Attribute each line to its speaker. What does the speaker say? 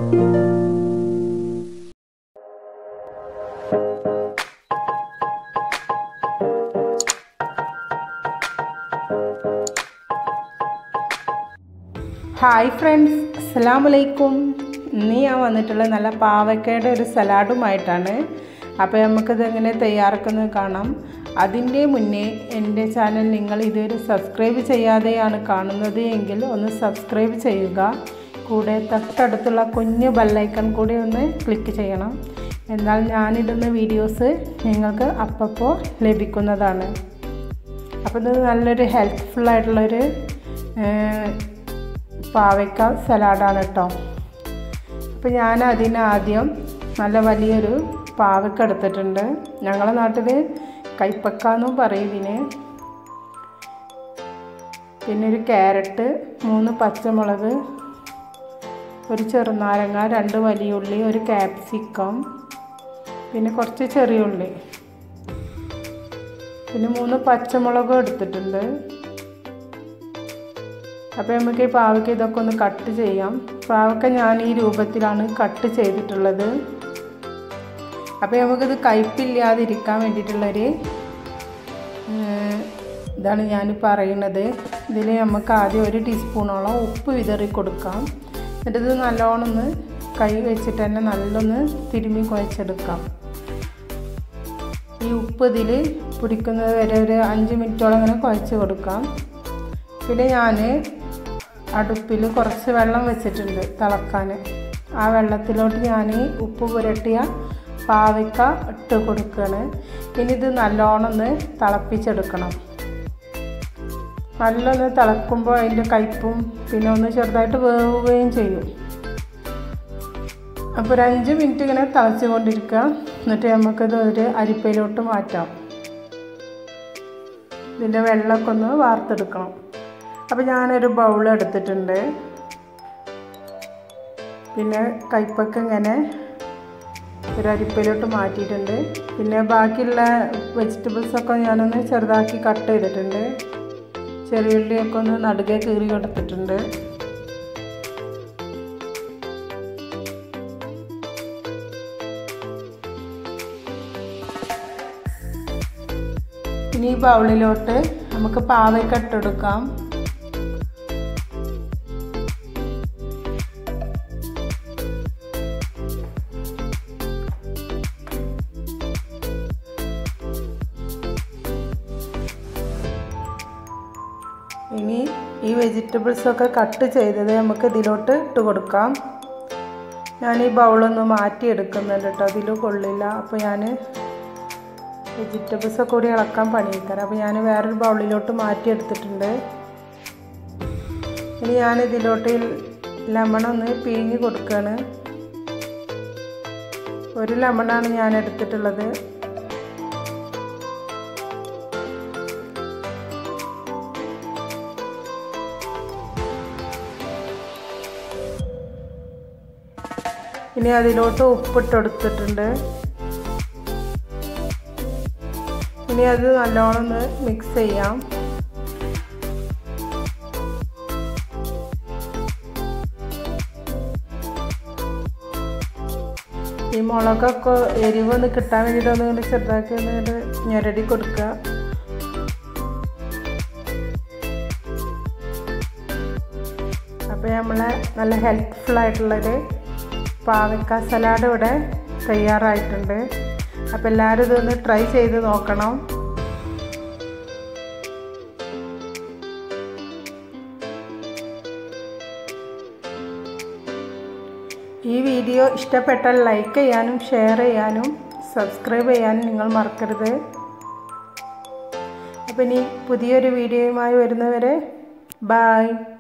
Speaker 1: hi friends അസ്സാം വലൈക്കും ഇന്ന് ഞാൻ വന്നിട്ടുള്ളത് നല്ല പാവക്കയുടെ ഒരു സലാഡുമായിട്ടാണ് അപ്പോൾ നമുക്കിത് എങ്ങനെ തയ്യാറാക്കുന്നത് കാണാം അതിൻ്റെ മുന്നേ എൻ്റെ ചാനൽ നിങ്ങൾ ഇതുവരെ സബ്സ്ക്രൈബ് ചെയ്യാതെയാണ് കാണുന്നത് എങ്കിൽ ഒന്ന് സബ്സ്ക്രൈബ് ചെയ്യുക കൂടെ തൊട്ടടുത്തുള്ള കുഞ്ഞു ബെല്ലൈക്കൺ കൂടി ഒന്ന് ക്ലിക്ക് ചെയ്യണം എന്നാൽ ഞാനിടുന്ന വീഡിയോസ് നിങ്ങൾക്ക് അപ്പപ്പോൾ ലഭിക്കുന്നതാണ് അപ്പോൾ ഇത് നല്ലൊരു ഹെൽപ്ഫുൾ ആയിട്ടുള്ളൊരു പാവയ്ക്ക സലാഡാണ് കേട്ടോ അപ്പോൾ ഞാൻ അതിനാദ്യം നല്ല വലിയൊരു പാവയ്ക്ക എടുത്തിട്ടുണ്ട് ഞങ്ങളുടെ നാട്ടിൽ കൈപ്പക്ക എന്നും പറയും ഇതിന് പിന്നെ ഒരു ക്യാരറ്റ് മൂന്ന് പച്ചമുളക് ഒരു ചെറുനാരങ്ങ രണ്ട് വലിയ ഉള്ളി ഒരു ക്യാപ്സിക്കം പിന്നെ കുറച്ച് ചെറിയ ഉള്ളി പിന്നെ മൂന്ന് പച്ചമുളകും എടുത്തിട്ടുണ്ട് അപ്പോൾ നമുക്ക് ഈ പാവയ്ക്ക ഇതൊക്കെ ഒന്ന് കട്ട് ചെയ്യാം പാവയ്ക്ക ഞാൻ ഈ രൂപത്തിലാണ് കട്ട് ചെയ്തിട്ടുള്ളത് അപ്പോൾ നമുക്കിത് കയ്പില്ലാതിരിക്കാൻ വേണ്ടിയിട്ടുള്ളൊരു ഇതാണ് ഞാൻ പറയുന്നത് ഇതിൽ നമുക്ക് ആദ്യം ഒരു ടീസ്പൂണോളം ഉപ്പ് വിതറി കൊടുക്കാം എന്നിട്ട് ഇത് നല്ലോണം ഒന്ന് കൈ വെച്ചിട്ട് തന്നെ നല്ലൊന്ന് തിരുമ്മി കുഴച്ചെടുക്കാം ഈ ഉപ്പ് ഇതിൽ പിടിക്കുന്നത് വരെ ഒരു അഞ്ച് മിനിറ്റോളം ഇങ്ങനെ കുഴച്ച് കൊടുക്കാം പിന്നെ ഞാൻ അടുപ്പിൽ കുറച്ച് വെള്ളം വെച്ചിട്ടുണ്ട് തിളക്കാൻ ആ വെള്ളത്തിലോട്ട് ഞാൻ ഉപ്പ് പുരട്ടിയ പാവയ്ക്ക ഇട്ട് കൊടുക്കുകയാണ് ഇനി ഇത് നല്ലോണം ഒന്ന് തിളപ്പിച്ചെടുക്കണം നല്ലൊന്ന് തിളക്കുമ്പോൾ അതിൻ്റെ കയ്പും പിന്നെ ഒന്ന് ചെറുതായിട്ട് വേവുകയും ചെയ്യും അപ്പോൾ ഒരു അഞ്ച് മിനിറ്റ് ഇങ്ങനെ തിളച്ച് കൊണ്ടിരിക്കുക എന്നിട്ട് നമുക്കിത് ഒരു അരിപ്പയിലോട്ട് മാറ്റാം ഇതിൻ്റെ വെള്ളമൊക്കെ ഒന്ന് വാർത്തെടുക്കണം അപ്പോൾ ഞാനൊരു ബൗൾ എടുത്തിട്ടുണ്ട് പിന്നെ കൈപ്പൊക്കെ ഇങ്ങനെ ഒരു അരിപ്പയിലോട്ട് മാറ്റിയിട്ടുണ്ട് പിന്നെ ബാക്കിയുള്ള വെജിറ്റബിൾസൊക്കെ ഞാനൊന്ന് ചെറുതാക്കി കട്ട് ചെയ്തിട്ടുണ്ട് ചെറിയുള്ളിയൊക്കെ ഒന്ന് നടുകെ കീറി കൊടുത്തിട്ടുണ്ട് ഇനി ഈ ബൗളിലോട്ട് നമുക്ക് പാവയ്ക്ക ഇട്ടെടുക്കാം ഇനി ഈ വെജിറ്റബിൾസൊക്കെ കട്ട് ചെയ്തത് നമുക്ക് ഇതിലോട്ട് ഇട്ട് കൊടുക്കാം ഞാൻ ഈ ബൗളൊന്ന് മാറ്റി എടുക്കുന്നുണ്ട് കേട്ടോ അതിൽ കൊള്ളില്ല അപ്പോൾ ഞാൻ വെജിറ്റബിൾസൊക്കെ കൂടി ഇളക്കാൻ പണിയിക്കാം അപ്പോൾ ഞാൻ വേറൊരു ബൗളിലോട്ട് മാറ്റി എടുത്തിട്ടുണ്ട് ഇനി ഞാൻ ഇതിലോട്ട് ലെമൺ ഒന്ന് പിഴിഞ്ഞ് കൊടുക്കുകയാണ് ഒരു ലെമണാണ് ഞാൻ എടുത്തിട്ടുള്ളത് ഇനി അതിലോട്ട് ഉപ്പിട്ടെടുത്തിട്ടുണ്ട് ഇനി അത് നല്ലോണം ഒന്ന് മിക്സ് ചെയ്യാം ഈ മുളകൊക്കെ എരിവൊന്ന് കിട്ടാൻ വേണ്ടിയിട്ട് ഒന്ന് ഇങ്ങനെ ചെറുതാക്കി ഒന്ന് ഞെരടി കൊടുക്കുക അപ്പോൾ നമ്മളെ നല്ല ഹെൽപ്ഫുൾ ആയിട്ടുള്ളൊരു പാവയ്ക്ക സലാഡ് ഇവിടെ തയ്യാറായിട്ടുണ്ട് അപ്പോൾ എല്ലാവരും ഇതൊന്ന് ട്രൈ ചെയ്ത് നോക്കണം ഈ വീഡിയോ ഇഷ്ടപ്പെട്ടാൽ ലൈക്ക് ചെയ്യാനും ഷെയർ ചെയ്യാനും സബ്സ്ക്രൈബ് ചെയ്യാനും നിങ്ങൾ മറക്കരുത് അപ്പം ഇനി പുതിയൊരു വീഡിയോയുമായി വരുന്നവരെ ബായ്